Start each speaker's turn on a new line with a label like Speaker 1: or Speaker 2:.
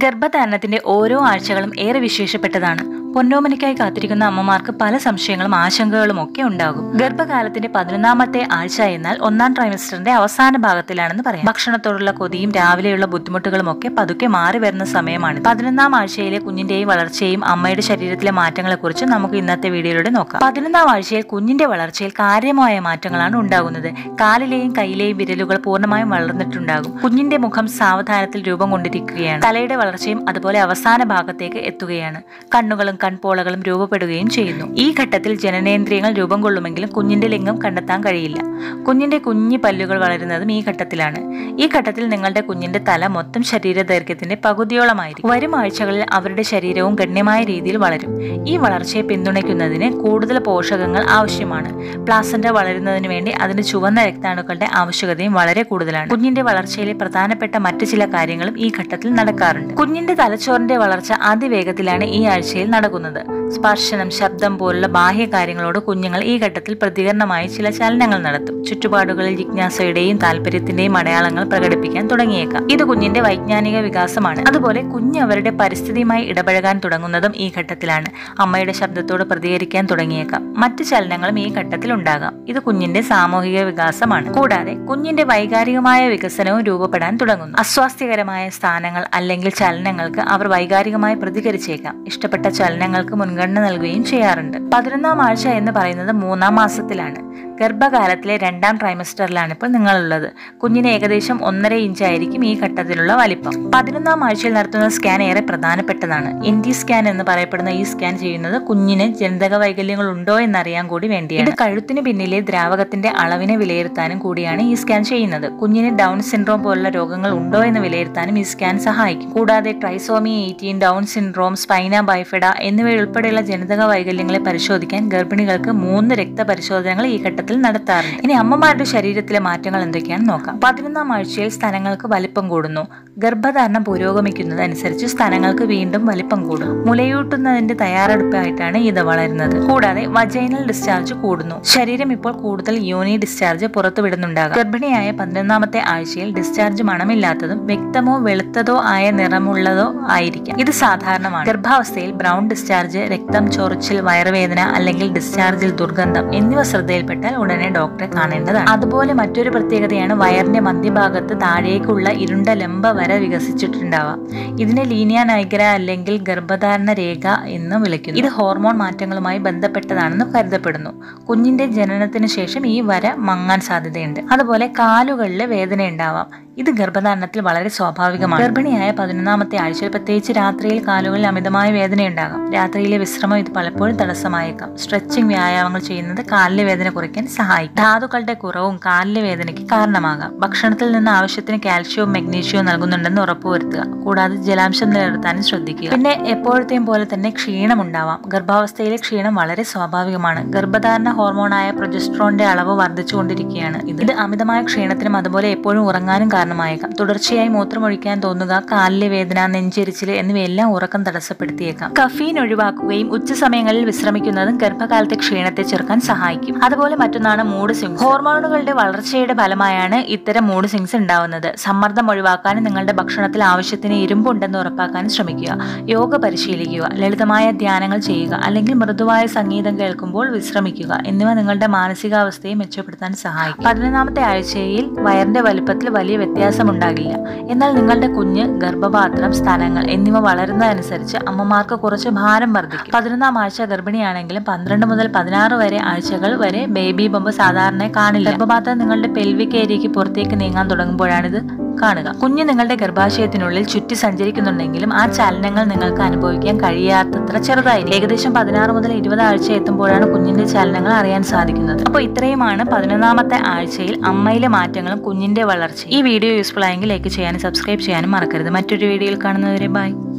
Speaker 1: ഗർഭധാരണത്തിന്റെ ഓരോ ആഴ്ചകളും ഏറെ വിശേഷപ്പെട്ടതാണ് പൊന്നോമനയ്ക്കായി കാത്തിരിക്കുന്ന അമ്മമാർക്ക് പല സംശയങ്ങളും ആശങ്കകളും ഒക്കെ ഉണ്ടാകും ഗർഭകാലത്തിന്റെ പതിനൊന്നാമത്തെ ആഴ്ച എന്നാൽ ഒന്നാം ട്രൈമസ്റ്ററിന്റെ അവസാന ഭാഗത്തിലാണെന്ന് പറയാം ഭക്ഷണത്തോടുള്ള കൊതിയും രാവിലെയുള്ള ബുദ്ധിമുട്ടുകളും ഒക്കെ പതുക്കെ മാറി വരുന്ന സമയമാണ് പതിനൊന്നാം ആഴ്ചയിലെ കുഞ്ഞിന്റെയും വളർച്ചയും അമ്മയുടെ ശരീരത്തിലെ മാറ്റങ്ങളെ കുറിച്ച് നമുക്ക് ഇന്നത്തെ വീഡിയോയിലൂടെ നോക്കാം പതിനൊന്നാം ആഴ്ചയിൽ കുഞ്ഞിന്റെ വളർച്ചയിൽ കാര്യമായ മാറ്റങ്ങളാണ് ഉണ്ടാകുന്നത് കാലിലെയും കൈയിലെയും വിരലുകൾ പൂർണ്ണമായും വളർന്നിട്ടുണ്ടാകും കുഞ്ഞിന്റെ മുഖം സാവധാനത്തിൽ രൂപം കൊണ്ടിരിക്കുകയാണ് തലയുടെ വളർച്ചയും അതുപോലെ അവസാന ഭാഗത്തേക്ക് എത്തുകയാണ് കണ്ണുകളും കൺപോളകളും രൂപപ്പെടുകയും ചെയ്യുന്നു ഈ ഘട്ടത്തിൽ ജനനേന്ദ്രിയങ്ങൾ രൂപം കൊള്ളുമെങ്കിലും കുഞ്ഞിന്റെ ലിംഗം കണ്ടെത്താൻ കഴിയില്ല കുഞ്ഞിന്റെ കുഞ്ഞി പല്ലുകൾ വളരുന്നതും ഈ ഘട്ടത്തിലാണ് ഈ ഘട്ടത്തിൽ നിങ്ങളുടെ കുഞ്ഞിന്റെ തല മൊത്തം ശരീര ദൈർഘ്യത്തിന്റെ പകുതിയോളമായിരിക്കും വരും ആഴ്ചകളിൽ അവരുടെ ശരീരവും ഗണ്യമായ രീതിയിൽ വളരും ഈ വളർച്ചയെ പിന്തുണയ്ക്കുന്നതിന് കൂടുതൽ പോഷകങ്ങൾ ആവശ്യമാണ് പ്ലാസന്റ വളരുന്നതിന് വേണ്ടി അതിന് ചുവന്ന രക്താണുക്കളുടെ ആവശ്യകതയും വളരെ കൂടുതലാണ് കുഞ്ഞിന്റെ വളർച്ചയിലെ പ്രധാനപ്പെട്ട മറ്റു ചില കാര്യങ്ങളും ഈ ഘട്ടത്തിൽ നടക്കാറുണ്ട് കുഞ്ഞിന്റെ തലച്ചോറിന്റെ വളർച്ച അതിവേഗത്തിലാണ് ഈ ആഴ്ചയിൽ നടക്കുന്നത് സ്പർശനം ശബ്ദം പോലുള്ള ബാഹ്യ കാര്യങ്ങളോട് കുഞ്ഞുങ്ങൾ ഈ ഘട്ടത്തിൽ പ്രതികരണമായി ചില ചലനങ്ങൾ നടത്തും ചുറ്റുപാടുകളിൽ ജിജ്ഞാസയുടെയും താല്പര്യത്തിന്റെയും അടയാളങ്ങൾ പ്രകടിപ്പിക്കാൻ തുടങ്ങിയേക്കാം ഇത് കുഞ്ഞിന്റെ വൈജ്ഞാനിക വികാസമാണ് അതുപോലെ കുഞ്ഞ് അവരുടെ പരിസ്ഥിതിയുമായി ഇടപഴകാൻ തുടങ്ങുന്നതും ഈ ഘട്ടത്തിലാണ് അമ്മയുടെ ശബ്ദത്തോട് പ്രതികരിക്കാൻ തുടങ്ങിയേക്കാം മറ്റു ചലനങ്ങളും ഈ ഘട്ടത്തിൽ ഉണ്ടാകാം ഇത് കുഞ്ഞിന്റെ സാമൂഹിക വികാസമാണ് കൂടാതെ കുഞ്ഞിന്റെ വൈകാരികമായ വികസനവും രൂപപ്പെടാൻ തുടങ്ങുന്നു അസ്വാസ്ഥ്യകരമായ സ്ഥാനങ്ങൾ അല്ലെങ്കിൽ ചലനങ്ങൾക്ക് അവർ വൈകാരികമായി പ്രതികരിച്ചേക്കാം ഇഷ്ടപ്പെട്ട ചലനങ്ങൾക്ക് മുൻഗണന നൽകുകയും ചെയ്യാറുണ്ട് പതിനൊന്നാം ആഴ്ച എന്ന് പറയുന്നത് മൂന്നാം മാസത്തിലാണ് ഗർഭകാലത്തിലെ രണ്ടാം ട്രൈമസ്റ്ററിലാണ് ഇപ്പോൾ നിങ്ങളുള്ളത് കുഞ്ഞിന് ഏകദേശം ഒന്നര ഇഞ്ച് ആയിരിക്കും ഈ ഘട്ടത്തിലുള്ള വലിപ്പം പതിനൊന്നാം ആഴ്ചയിൽ നടത്തുന്ന സ്കാൻ ഏറെ പ്രധാനപ്പെട്ടതാണ് എൻ ടി സ്കാൻ എന്ന് പറയപ്പെടുന്ന ഈ സ്കാൻ ചെയ്യുന്നത് കുഞ്ഞിന് ജനിതക വൈകല്യങ്ങൾ ഉണ്ടോ എന്നറിയാൻ കൂടി വേണ്ടിയാണ് ഇത് കഴുത്തിന് പിന്നിലെ ദ്രാവകത്തിന്റെ അളവിനെ വിലയിരുത്താനും കൂടിയാണ് ഈ സ്കാൻ ചെയ്യുന്നത് കുഞ്ഞിന് ഡൗൺ സിൻഡ്രോം പോലുള്ള രോഗങ്ങൾ ഉണ്ടോ എന്ന് വിലയിരുത്താനും ഈ സ്കാൻ സഹായിക്കും കൂടാതെ trisomy eighteen Down syndrome spina bifida എന്നിവയുൾപ്പെടെയുള്ള ജനിതക വൈകല്യങ്ങളെ പരിശോധിക്കാൻ ഗർഭിണികൾക്ക് മൂന്ന് രക്തപരിശോധനകൾ ഈ ഘട്ടത്തിൽ നടത്താറുണ്ട് ഇനി അമ്മമാരുടെ ശരീരത്തിലെ മാറ്റങ്ങൾ എന്തൊക്കെയാണെന്ന് നോക്കാം പതിനൊന്നാം ആഴ്ചയിൽ സ്ഥലങ്ങൾക്ക് വലിപ്പം കൂടുന്നു ഗർഭധാരണം പുരോഗമിക്കുന്നതനുസരിച്ച് സ്ഥലങ്ങൾക്ക് വീണ്ടും വലിപ്പം കൂടും മുലയൂട്ടുന്നതിന്റെ തയ്യാറെടുപ്പായിട്ടാണ് ഇത് വളരുന്നത് കൂടാതെ വജൈനൽ ഡിസ്ചാർജ് കൂടുന്നു ശരീരം ഇപ്പോൾ കൂടുതൽ യോനി ഡിസ്ചാർജ് പുറത്തുവിടുന്നുണ്ടാകും ഗർഭിണിയായ പതിനൊന്നാമത്തെ ആഴ്ചയിൽ ഡിസ്ചാർജ് മണമില്ലാത്തതും വ്യക്തമോ വെളുത്തതോ ആയ നിറമുള്ളതോ ആയിരിക്കാം ഇത് സാധാരണമാണ് ഗർഭാവസ്ഥയിൽ ബ്രൗൺ ഡിസ്ചാർജ് രക്തം ചൊറിച്ചിൽ വയറുവേദന അല്ലെങ്കിൽ ഡിസ്ചാർജിൽ ദുർഗന്ധം എന്നിവ ശ്രദ്ധയിൽപ്പെട്ടാൽ ഉടനെ ഡോക്ടറെ കാണേണ്ടതാണ് അതുപോലെ മറ്റൊരു പ്രത്യേകതയാണ് വയറിന്റെ മധ്യഭാഗത്ത് താഴേക്കുള്ള ഇരുണ്ട ലംബ വര വികസിച്ചിട്ടുണ്ടാവാം ഇതിനെ ലീനിയ നൈഗ്ര അല്ലെങ്കിൽ ഗർഭധാരണ രേഖ എന്ന് വിളിക്കുന്നു ഇത് ഹോർമോൺ മാറ്റങ്ങളുമായി ബന്ധപ്പെട്ടതാണെന്ന് കരുതപ്പെടുന്നു കുഞ്ഞിന്റെ ജനനത്തിന് ശേഷം ഈ വര മങ്ങാൻ സാധ്യതയുണ്ട് അതുപോലെ കാലുകളിൽ വേദന ഉണ്ടാവാം ഇത് ഗർഭധാരണത്തിൽ വളരെ സ്വാഭാവികമാണ് ഗർഭിണിയായ പതിനൊന്നാമത്തെ ആഴ്ചയിൽ പ്രത്യേകിച്ച് രാത്രിയിൽ കാലുകളിൽ അമിതമായ വേദനയുണ്ടാകാം രാത്രിയിലെ വിശ്രമം ഇത് പലപ്പോഴും തടസ്സമായേക്കാം സ്ട്രെച്ചിങ് വ്യായാമങ്ങൾ ചെയ്യുന്നത് കാലിലെ വേദന കുറയ്ക്കാൻ സഹായിക്കും ധാതുക്കളുടെ കുറവും കാലിലെ വേദനയ്ക്ക് കാരണമാകാം ഭക്ഷണത്തിൽ നിന്ന് ആവശ്യത്തിന് കാൽഷ്യവും മഗ്നീഷ്യവും നൽകുന്നുണ്ടെന്ന് ഉറപ്പുവരുത്തുക കൂടാതെ ജലാംശം നിലനിർത്താനും ശ്രദ്ധിക്കുക പിന്നെ എപ്പോഴത്തെയും പോലെ തന്നെ ക്ഷീണം ഉണ്ടാവാം ഗർഭാവസ്ഥയിലെ ക്ഷീണം വളരെ സ്വാഭാവികമാണ് ഗർഭധാരണ ഹോർമോണായ പ്രൊജസ്ട്രോണിന്റെ അളവ് വർദ്ധിച്ചുകൊണ്ടിരിക്കുകയാണ് ഇത് ഇത് അമിതമായ ക്ഷീണത്തിനും അതുപോലെ എപ്പോഴും ഉറങ്ങാനും കാരണമായേക്കാം തുടർച്ചയായി മൂത്രമൊഴിക്കാൻ തോന്നുക കാലിലെ വേദന നെഞ്ചെരിച്ചില് എന്നിവയെല്ലാം ഉറക്കം തടസ്സപ്പെടുത്തിയേക്കാം കഫീൻ ഒഴിവാക്കുകയും ഉച്ചസമയങ്ങളിൽ വിശ്രമിക്കുന്നതും ഗർഭകാലത്തെ ക്ഷീണത്തെ ചെറുക്കാൻ സഹായിക്കും അതുപോലെ മറ്റൊന്നാണ് മൂഡ് സ്വിങ്സ് ഹോർമോണുകളുടെ വളർച്ചയുടെ ഫലമായാണ് ഇത്തരം മൂഡ് സ്വിങ്സ് ഉണ്ടാവുന്നത് സമ്മർദ്ദം ഒഴിവാക്കാനും നിങ്ങളുടെ ഭക്ഷണത്തിൽ ആവശ്യത്തിന് ഇരുമ്പുണ്ടെന്ന് ഉറപ്പാക്കാനും ശ്രമിക്കുക യോഗ പരിശീലിക്കുക ലളിതമായ ധ്യാനങ്ങൾ ചെയ്യുക അല്ലെങ്കിൽ മൃദുവായ സംഗീതം കേൾക്കുമ്പോൾ വിശ്രമിക്കുക എന്നിവ നിങ്ങളുടെ മാനസികാവസ്ഥയെ മെച്ചപ്പെടുത്താൻ സഹായിക്കും പതിനൊന്നാമത്തെ ആഴ്ചയിൽ വയറിന്റെ വലുപ്പത്തിൽ വലിയ വ്യത്യാസമുണ്ടാകില്ല എന്നാൽ നിങ്ങളുടെ കുഞ്ഞ് ഗർഭപാത്രം സ്ഥലങ്ങൾ എന്നിവ വളരുന്നതനുസരിച്ച് അമ്മമാർക്ക് കുറച്ച് ഭാരം വർദ്ധിക്കും പതിനൊന്നാം ആഴ്ച ഗർഭിണിയാണെങ്കിലും പന്ത്രണ്ട് മുതൽ പതിനാറ് വരെ ആഴ്ചകൾ വരെ ബേബി ബമ്പ് സാധാരണ കാണില്ല ഗർഭപാത്രം നിങ്ങളുടെ പെൽവിക് ഏരിയയ്ക്ക് പുറത്തേക്ക് നീങ്ങാൻ തുടങ്ങുമ്പോഴാണിത് കാണുക കുഞ്ഞ് നിങ്ങളുടെ ഗർഭാശയത്തിനുള്ളിൽ ചുറ്റി സഞ്ചരിക്കുന്നുണ്ടെങ്കിലും ആ ചലനങ്ങൾ നിങ്ങൾക്ക് അനുഭവിക്കാൻ കഴിയാത്തത്ര ചെറുതായിരിക്കും ഏകദേശം പതിനാറ് മുതൽ ഇരുപത് ആഴ്ച എത്തുമ്പോഴാണ് കുഞ്ഞിന്റെ ചലനങ്ങൾ അറിയാൻ സാധിക്കുന്നത് അപ്പോൾ ഇത്രയുമാണ് പതിനൊന്നാമത്തെ ആഴ്ചയിൽ അമ്മയിലെ മാറ്റങ്ങളും കുഞ്ഞിന്റെ വളർച്ച ഈ വീഡിയോ യൂസ്ഫുൾ ആയെങ്കിൽ ലൈക്ക് ചെയ്യാനും സബ്സ്ക്രൈബ് ചെയ്യാനും മറക്കരുത് മറ്റൊരു വീഡിയോയിൽ കാണുന്നവരെ ബൈ